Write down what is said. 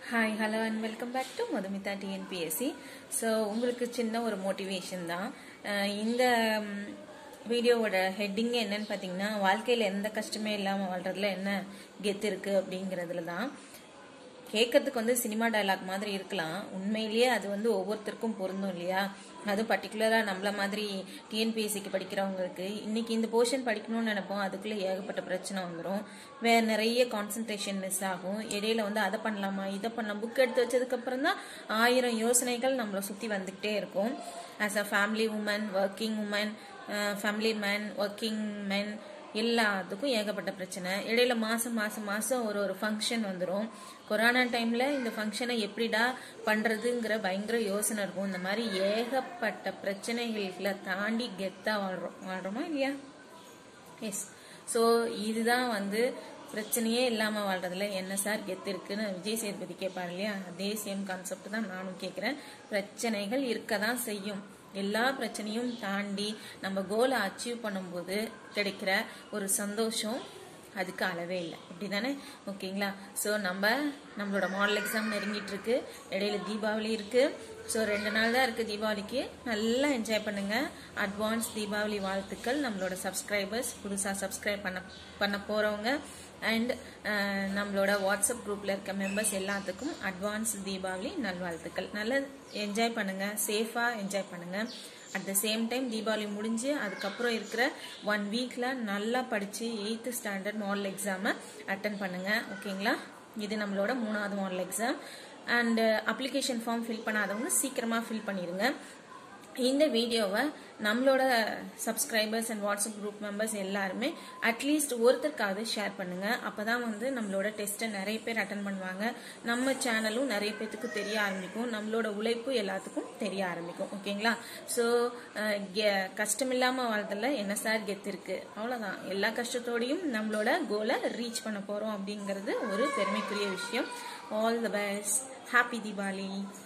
hi hello and welcome back to Madhumitha TNPSC so உங்களுக்கு சின்ன ஒரு மோட்டிவேஷன் தான் அஹ் இந்த ம், வீடியோவோட ஹெட்டிங் என்னன்னு பார்த்தீங்கன்னா வாழ்க்கையில் எந்த கஷ்டமே இல்லாமல் வாழ்றதுல என்ன கெத்து இருக்குது அப்படிங்கிறதுல தான் கேட்கறதுக்கு வந்து சினிமா டயலாக் மாதிரி இருக்கலாம் உண்மையிலேயே அது வந்து ஒவ்வொருத்தருக்கும் பொருந்தும் இல்லையா அது பர்டிகுலராக நம்மள மாதிரி டிஎன்பிஎஸ்சிக்கு படிக்கிறவங்களுக்கு இன்னைக்கு இந்த போர்ஷன் படிக்கணும்னு நினைப்போம் அதுக்குள்ளே ஏகப்பட்ட பிரச்சனை வந்துடும் வேற நிறைய கான்சன்ட்ரேஷன் மிஸ் ஆகும் இடையில வந்து அதை பண்ணலாமா இதை பண்ணலாம் புக் எடுத்து வச்சதுக்கப்புறம் தான் ஆயிரம் யோசனைகள் நம்மளை சுற்றி வந்துக்கிட்டே இருக்கும் as a family woman working woman family man working men எல்லாத்துக்கும் ஏகப்பட்ட பிரச்சனை இடையில மாசம் மாசம் மாசம் ஒரு ஒரு ஃபங்க்ஷன் வந்துடும் கொரோனா டைம்ல இந்த ஃபங்க்ஷனை எப்படிடா பண்றதுங்கிற பயங்கர யோசனை இருக்கும் இந்த மாதிரி ஏகப்பட்ட பிரச்சனைகளை தாண்டி கெத்தா வாழ்றோம் வாழ்றோமா இல்லையா எஸ் ஸோ இதுதான் வந்து பிரச்சனையே இல்லாமல் வாழ்றதுல என்ன சார் கெத்து இருக்குன்னு விஜய் சேதுபதி கேட்பாரு இல்லையா அதே சேம் கான்செப்ட் தான் நானும் கேட்குறேன் பிரச்சனைகள் இருக்க தான் செய்யும் எல்லா பிரச்சனையும் தாண்டி நம்ம கோலை அச்சீவ் பண்ணும்போது கிடைக்கிற ஒரு சந்தோஷம் அதுக்கு அளவே இல்லை அப்படி தானே ஓகேங்களா ஸோ நம்ம நம்மளோட மாடல் எக்ஸாம் நெருங்கிட்டு இருக்கு இடையில தீபாவளி இருக்கு ஸோ ரெண்டு நாள் தான் இருக்கு தீபாவளிக்கு நல்லா என்ஜாய் பண்ணுங்க அட்வான்ஸ் தீபாவளி வாழ்த்துக்கள் நம்மளோட சப்ஸ்கிரைபர்ஸ் புதுசாக சப்ஸ்கிரைப் பண்ண பண்ண போறவங்க அண்ட் நம்மளோட வாட்ஸ்அப் குரூப்ல இருக்க மெம்பர்ஸ் எல்லாத்துக்கும் அட்வான்ஸ் தீபாவளி நல்வாழ்த்துக்கள் நல்லா என்ஜாய் பண்ணுங்க சேஃபா என்ஜாய் பண்ணுங்க at the same time Deepavali முடிஞ்சு அதுக்கப்புறம் இருக்கிற ஒன் வீக்ல நல்லா படிச்சு எயித்து ஸ்டாண்டர்ட் மாடல் எக்ஸாமை அட்டன் பண்ணுங்க ஓகேங்களா இது நம்மளோட மூணாவது model exam and application form fill பண்ணாதவங்க சீக்கிரமா ஃபில் பண்ணிடுங்க இந்த வீடியோவை நம்மளோட subscribers and WhatsApp group members எல்லாருமே அட்லீஸ்ட் ஒருத்தருக்காவது ஷேர் பண்ணுங்க அப்பதான் வந்து நம்மளோட டெஸ்ட்டை நிறைய பேர் அட்டன் பண்ணுவாங்க நம்ம சேனலும் நிறைய பேத்துக்கு தெரிய ஆரம்பிக்கும் நம்மளோட உழைப்பு எல்லாத்துக்கும் தெரிய ஆரம்பிக்கும் ஓகேங்களா ஸோ கஷ்டம் இல்லாம வாழ்றதுல என்ன சார் கெத்து இருக்கு அவ்வளவுதான் எல்லா கஷ்டத்தோடையும் நம்மளோட கோலை ரீச் பண்ண போறோம் அப்படிங்கிறது ஒரு பெருமைக்குரிய விஷயம் all the best happy Deepavali